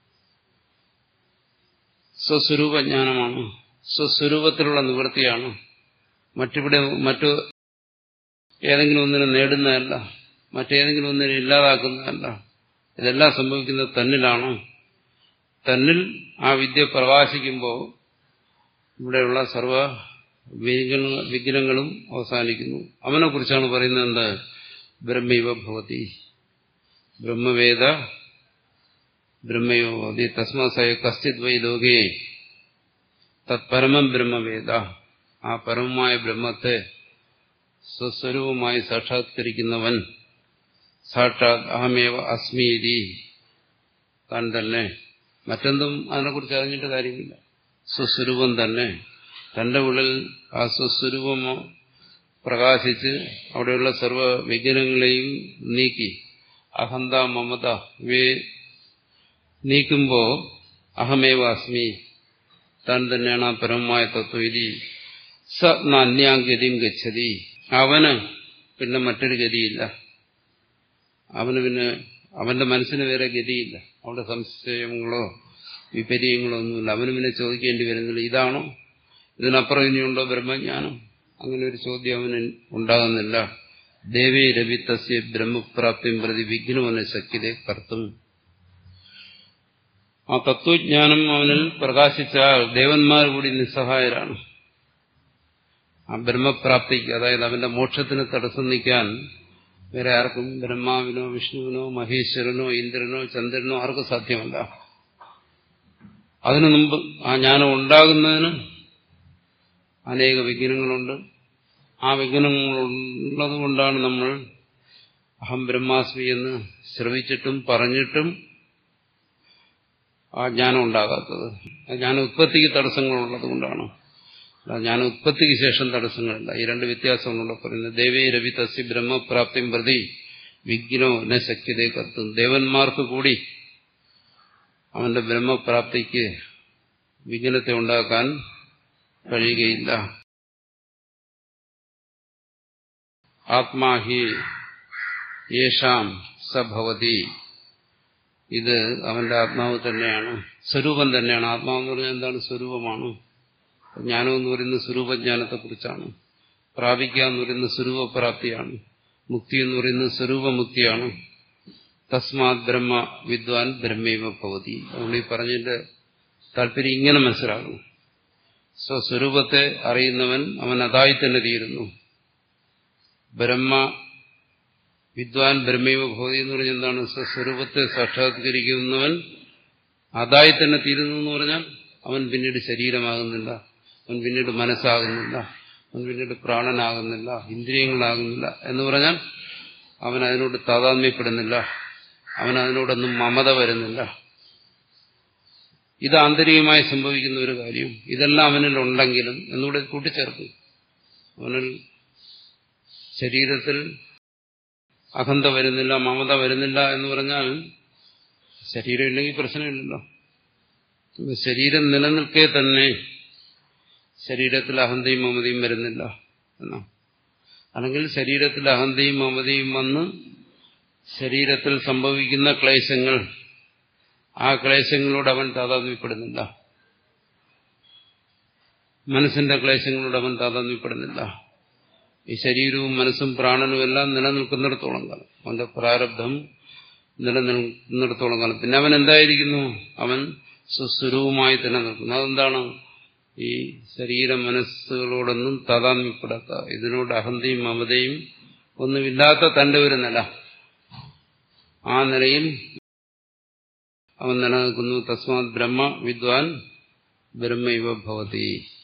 സ്വസ്വരൂപജ്ഞാനമാണ് സ്വസ്വരൂപത്തിലുള്ള നിവൃത്തിയാണ് മറ്റിവിടെ മറ്റു ഏതെങ്കിലും ഒന്നിനെ നേടുന്നതല്ല മറ്റേതെങ്കിലും ഒന്നിനെ ഇല്ലാതാക്കുന്നതല്ല ഇതെല്ലാം സംഭവിക്കുന്നത് തന്നിലാണ് തന്നിൽ ആ വിദ്യ പ്രകാശിക്കുമ്പോൾ ഇവിടെയുള്ള സർവ വിഘ്നങ്ങളും അവസാനിക്കുന്നു അവനെ കുറിച്ചാണ് പറയുന്നത് എന്ത് ബ്രഹ്മൈവ ഭവതി ബ്രഹ്മവേദ ബ്രഹ്മയോ ഭവതി തസ്മസയ കശ്ചിത് വൈ ലോകേ തത്പരമം ബ്രഹ്മവേദ ആ പരമമായ ബ്രഹ്മത്തെ സ്വസ്വരൂപമായി സാക്ഷാത്കരിക്കുന്നവൻ സാക്ഷാത് അഹമേവ അസ്മീതി താൻ തന്നെ മറ്റെന്തും അതിനെക്കുറിച്ച് അറിഞ്ഞിട്ട് കാര്യമില്ല സ്വസ്വരൂപം തന്നെ തന്റെ ഉള്ളിൽ ആ സ്വസ്വരൂപമോ പ്രകാശിച്ച് അവിടെയുള്ള സർവ വിഘ്നങ്ങളെയും നീക്കി അഹന്ത മമത ഇവയെ നീക്കുമ്പോൾ അഹമേവ അസ്മി താൻ തന്നെയാണ് ആ പരമമായ തത്വവിധി സ നാന്യാഗതിയും ഗച്ഛതി അവന് പിന്നെ മറ്റൊരു ഗതിയില്ല അവന് പിന്നെ അവന്റെ മനസ്സിന് വേറെ ഗതിയില്ല അവിടെ സംശയങ്ങളോ വിപര്യങ്ങളോ ഒന്നുമില്ല അവന് പിന്നെ ചോദിക്കേണ്ടി വരുന്നില്ല ഇതാണോ ഇതിനപ്പുറം ഇനിയുണ്ടോ ബ്രഹ്മജ്ഞാനം അങ്ങനെ ഒരു ചോദ്യം അവന് ഉണ്ടാകുന്നില്ല ദേവി രവിത്തസ്യ ബ്രഹ്മപ്രാപ്തിയും പ്രതി വിഘ്നമെന്ന ശക്തിയെ കർത്തും ആ തത്വജ്ഞാനം അവനിൽ പ്രകാശിച്ചാൽ ദേവന്മാർ കൂടി നിസ്സഹായരാണ് ആ ബ്രഹ്മപ്രാപ്തിക്ക് അതായത് അവന്റെ മോക്ഷത്തിന് തടസ്സം നിൽക്കാൻ വേറെ ആർക്കും ബ്രഹ്മാവിനോ വിഷ്ണുവിനോ മഹേശ്വരനോ ഇന്ദ്രനോ ചന്ദ്രനോ ആർക്കും സാധ്യമല്ല അതിനു മുമ്പ് ആ ജ്ഞാനം ഉണ്ടാകുന്നതിന് അനേക വിഘ്നങ്ങളുണ്ട് ആ വിഘ്നങ്ങളുള്ളത് കൊണ്ടാണ് നമ്മൾ അഹം ബ്രഹ്മാസ്മി എന്ന് ശ്രവിച്ചിട്ടും പറഞ്ഞിട്ടും ആ ജ്ഞാനം ഉണ്ടാകാത്തത് ആ ജ്ഞാന ഉത്പത്തിക്ക് തടസ്സങ്ങളുള്ളത് കൊണ്ടാണ് ജ്ഞാന ഉത്പത്തിക്ക് ശേഷം തടസ്സങ്ങളില്ല ഈ രണ്ട് വ്യത്യാസങ്ങളുള്ള പറയുന്നത് ദേവേ രവി തസ്യ ബ്രഹ്മപ്രാപ്തി പ്രതി വിഘ്നോ ന ശക്യതേ കത്തും ദേവന്മാർക്ക് കൂടി അവന്റെ ബ്രഹ്മപ്രാപ്തിക്ക് വിഘ്നത്തെ ഉണ്ടാക്കാൻ കഴിയുകയില്ല ആത്മാഹി യേഷാം സഭവതി ഇത് അവന്റെ ആത്മാവ് തന്നെയാണ് സ്വരൂപം തന്നെയാണ് ആത്മാവെന്ന് പറഞ്ഞാൽ എന്താണ് സ്വരൂപമാണ് ജ്ഞാനം എന്ന് പറയുന്നത് സ്വരൂപജ്ഞാനത്തെക്കുറിച്ചാണ് പ്രാപിക്കുക എന്ന് പറയുന്നത് സ്വരൂപപ്രാപ്തിയാണ് മുക്തി എന്ന് പറയുന്നത് സ്വരൂപമുക്തിയാണ് തസ്മാത് ബ്രഹ്മ വിദ്വാൻ ബ്രഹ്മൈവ ഭവതി അതുകൊണ്ട് ഈ പറഞ്ഞതിന്റെ താല്പര്യം ഇങ്ങനെ മനസ്സിലാകും സ്വസ്വരൂപത്തെ അറിയുന്നവൻ അവൻ അതായി തന്നെ തീരുന്നു ബ്രഹ്മ വിദ്വാൻ ബ്രഹ്മൈവ ഭവതി എന്ന് പറഞ്ഞാൽ എന്താണ് സ്വസ്വരൂപത്തെ സാക്ഷാത്കരിക്കുന്നവൻ അതായി തന്നെ തീരുന്നു എന്ന് പറഞ്ഞാൽ അവൻ പിന്നീട് ശരീരമാകുന്നില്ല അവൻ പിന്നീട് മനസ്സാകുന്നില്ല അവൻ പിന്നീട് പ്രാണനാകുന്നില്ല ഇന്ദ്രിയങ്ങളാകുന്നില്ല എന്ന് പറഞ്ഞാൽ അവൻ അതിനോട് താതാത്മ്യപ്പെടുന്നില്ല അവൻ അതിനോടൊന്നും മമത വരുന്നില്ല ഇത് ആന്തരികമായി സംഭവിക്കുന്ന ഒരു കാര്യം ഇതെല്ലാം അവനിൽ ഉണ്ടെങ്കിലും എന്നുകൂടെ കൂട്ടിച്ചേർക്കും അവനിൽ ശരീരത്തിൽ അഹന്ത വരുന്നില്ല മമത വരുന്നില്ല എന്ന് പറഞ്ഞാൽ ശരീരം ഇല്ലെങ്കിൽ പ്രശ്നമില്ലല്ലോ ശരീരം നിലനിൽക്കെ തന്നെ ശരീരത്തിൽ അഹന്തയും മമതയും വരുന്നില്ല എന്നാ അല്ലെങ്കിൽ ശരീരത്തിൽ അഹന്തയും മമതയും വന്ന് ശരീരത്തിൽ സംഭവിക്കുന്ന ക്ലേശങ്ങൾ ആ ക്ലേശങ്ങളോട് അവൻ താതാത്മ്യപ്പെടുന്നില്ല മനസ്സിന്റെ ക്ലേശങ്ങളോട് അവൻ താതാത്മ്യപ്പെടുന്നില്ല ഈ ശരീരവും മനസ്സും പ്രാണനും എല്ലാം നിലനിൽക്കുന്നിടത്തോളം കാലം അവന്റെ പ്രാരബ്ധം നിലനിൽക്കുന്നിടത്തോളം കാലം പിന്നെ അവൻ എന്തായിരിക്കുന്നു അവൻ സ്വസ്വരൂപമായി തന്നെ നിൽക്കുന്നു അതെന്താണ് ഈ ശരീര മനസ്സുകളോടൊന്നും താതാത്മ്യപ്പെടാത്ത ഇതിനോട് അഹന്തയും മമതയും ഒന്നുമില്ലാത്ത തന്റെ ഒരു നില ആ നിലയിൽ അവൻ നിലനിൽക്കുന്നു തസ്മാത് ബ്രഹ്മ വിദ്വാൻ ബ്രഹ്മൈവ ഭവതി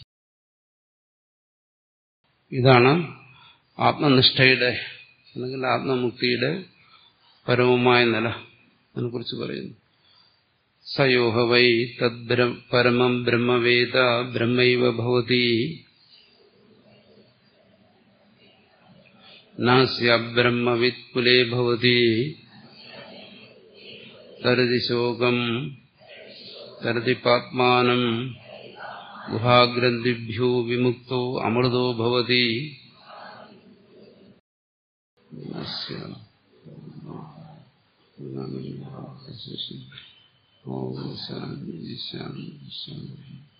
ഇതാണ് ആത്മനിഷ്ഠയുടെ അല്ലെങ്കിൽ ആത്മമുക്തിയുടെ പരമമായ നില അതിനെക്കുറിച്ച് പറയുന്നു സയോഹ വൈ തദ് പരമം ബ്രഹ്മവേദ ബ്രഹ്മൈവ ഭവതി നാസ്യബ്രഹ്മവിത് കുലേ ഭവതി തരതി ശോകം തരതി പാത്മാനം ഗുഹാഗ്രന്ഥിഭ്യോ വിമുക്തോ അമൃതോ ഭവതി ഓം ശാന്തി ശാന്തി ശാന്തി